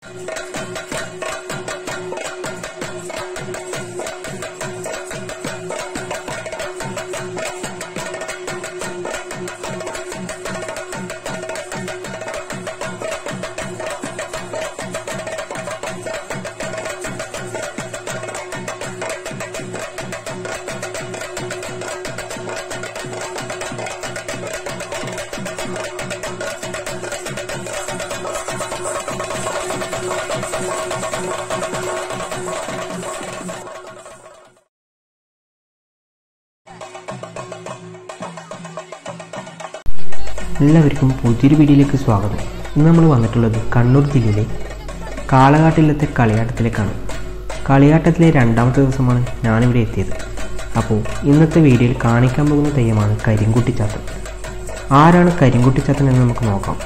എല്ലാവർക്കും പുതിയൊരു വീഡിയോയിലേക്ക് സ്വാഗതം ഇന്ന് നമ്മൾ വന്നിട്ടുള്ളത് കണ്ണൂർ ജില്ലയിലെ കാളകാട്ടിലത്തെ കളിയാട്ടത്തിലേക്കാണ് കളിയാട്ടത്തിലെ രണ്ടാമത്തെ ദിവസമാണ് ഞാനിവിടെ എത്തിയത് അപ്പോൾ ഇന്നത്തെ വീഡിയോയിൽ കാണിക്കാൻ പോകുന്ന തെയ്യമാണ് കരിങ്കുട്ടിച്ചാത്തൻ ആരാണ് കരിങ്കുട്ടിച്ചാത്തൻ എന്ന് നമുക്ക് നോക്കാം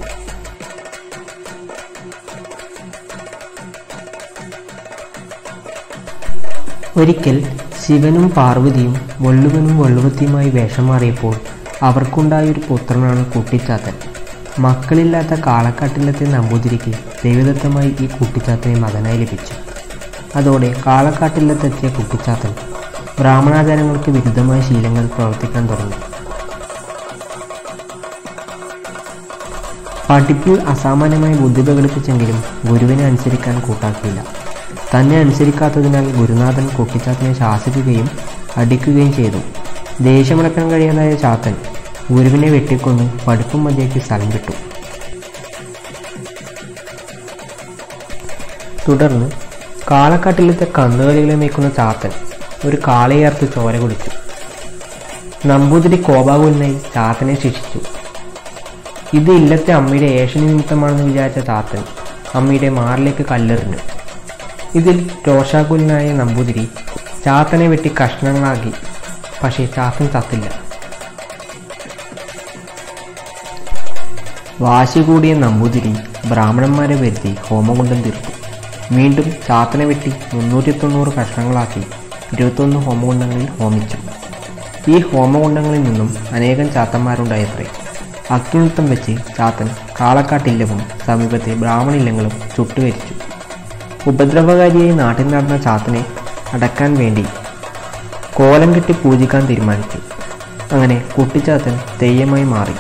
ഒരിക്കൽ ശിവനും പാർവതിയും വള്ളുവനും വള്ളുവത്തിയുമായി വേഷം മാറിയപ്പോൾ അവർക്കുണ്ടായൊരു പുത്രനാണ് കുട്ടിച്ചാത്തൻ മക്കളില്ലാത്ത കാളക്കാട്ടിലത്തെ നമ്പൂതിരിക്ക് ദൈവദത്തമായി ഈ കുട്ടിച്ചാത്തനെ മകനായി ലഭിച്ചു അതോടെ കാളക്കാട്ടിലത്തെത്തിയ കുട്ടിച്ചാത്തൻ ബ്രാഹ്മണാചാരങ്ങൾക്ക് വിരുദ്ധമായ ശീലങ്ങൾ പ്രവർത്തിക്കാൻ തുടങ്ങി പഠിപ്പിൽ അസാമാന്യമായ ബുദ്ധി പ്രകടിപ്പിച്ചെങ്കിലും ഗുരുവിനെ അനുസരിക്കാൻ കൂട്ടാക്കിയില്ല തന്നെ അനുസരിക്കാത്തതിനാൽ ഗുരുനാഥൻ കുട്ടിച്ചാത്തനെ ശാസിക്കുകയും അടിക്കുകയും ചെയ്തു ദേഷ്യമടക്കാൻ കഴിയാതായ ചാത്തൻ ഗുരുവിനെ വെട്ടിക്കൊന്ന് പഠിപ്പും മതിയാക്കി സ്ഥലം വിട്ടു തുടർന്ന് കാളക്കാട്ടിലത്തെ കന്നുകളികളെ മേയ്ക്കുന്ന ചാത്തൻ ഒരു കാളയർത്ത് ചോര കുടിച്ചു നമ്പൂതിരി കോപാകുലനായി ചാത്തനെ ശിക്ഷിച്ചു ഇത് ഇല്ലത്തെ അമ്മയുടെ ഏഷണി നിമിത്തമാണെന്ന് വിചാരിച്ച ചാത്തൻ അമ്മയുടെ മാറിലേക്ക് കല്ലെറിഞ്ഞു ഇതിൽ രോഷാകുലനായ നമ്പൂതിരി ചാത്തനെ വെട്ടി കഷ്ണങ്ങളാക്കി പക്ഷേ ചാത്തൻ ചത്തില്ല വാശി കൂടിയ നമ്പൂതിരി ബ്രാഹ്മണന്മാരെ വരുത്തി ഹോമകുണ്ടം തീർത്തു വീണ്ടും ചാത്തനെ വെട്ടി മുന്നൂറ്റി തൊണ്ണൂറ് കഷ്ണങ്ങളാക്കി ഇരുപത്തൊന്ന് ഹോമകുണ്ടങ്ങളിൽ ഹോമിച്ചു ഈ ഹോമകുണ്ടങ്ങളിൽ നിന്നും അനേകം ചാത്തന്മാരുണ്ടായത്രേ അഗ്നിനൃത്തം വെച്ച് ചാത്തൻ കാളക്കാട്ടില്ലവും സമീപത്തെ ബ്രാഹ്മണില്ലങ്ങളും ചുട്ടുകരിച്ചു ഉപദ്രവകാരിയായി നാട്ടിൽ നടന്ന ചാത്തനെ അടക്കാൻ വേണ്ടി കോലം കെട്ടി പൂജിക്കാൻ തീരുമാനിച്ചു അങ്ങനെ കുട്ടിച്ചാത്തൻ തെയ്യമായി മാറി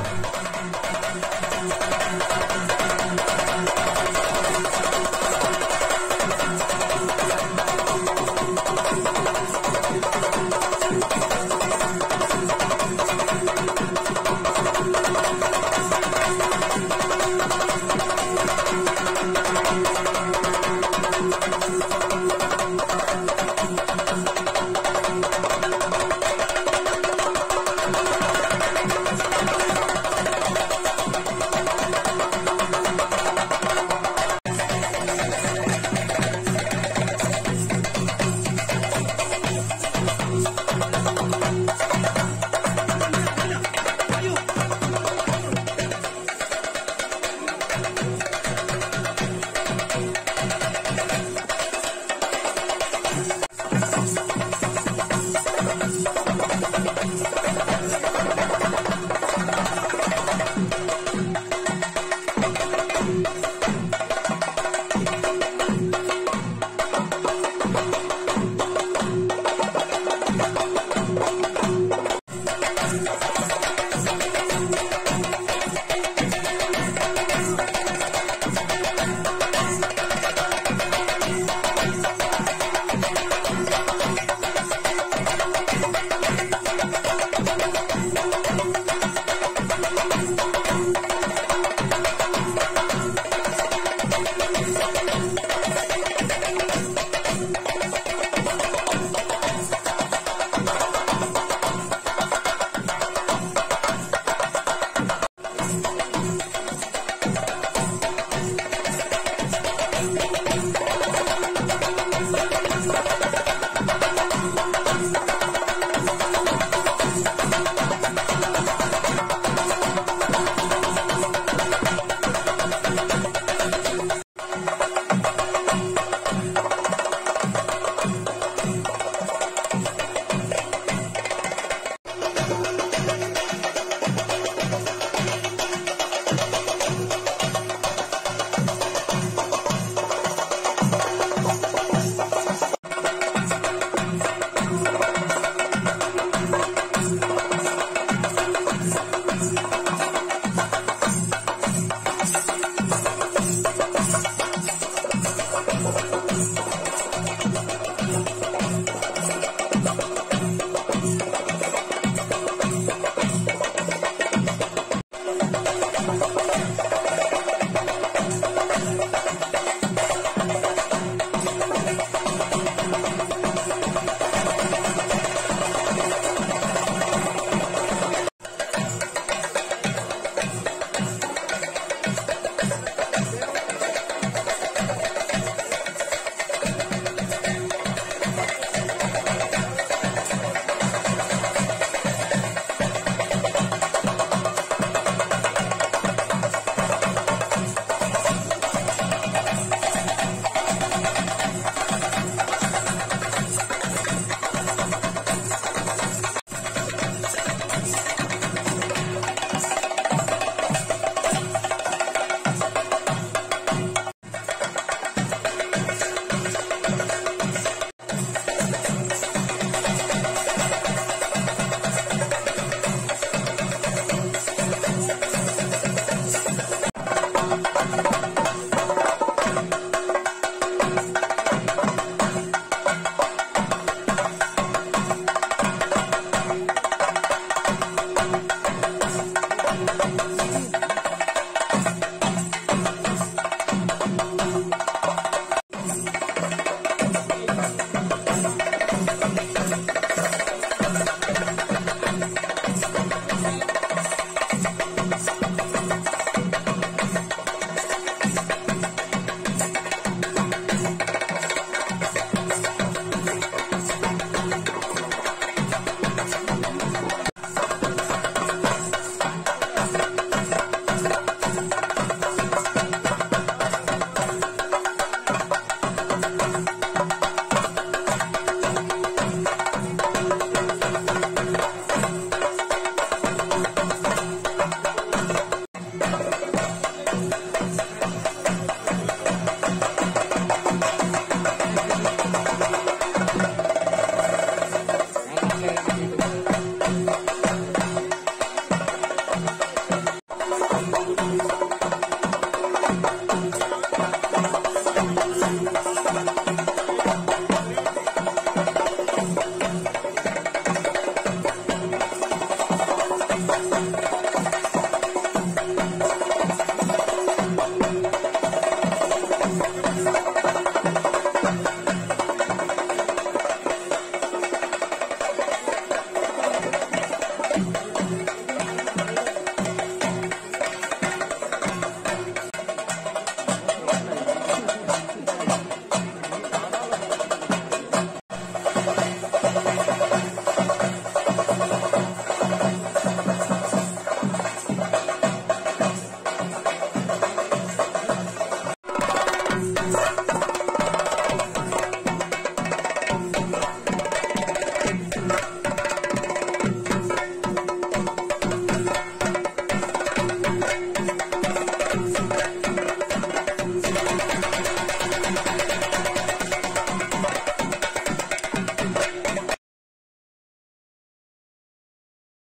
Podcast.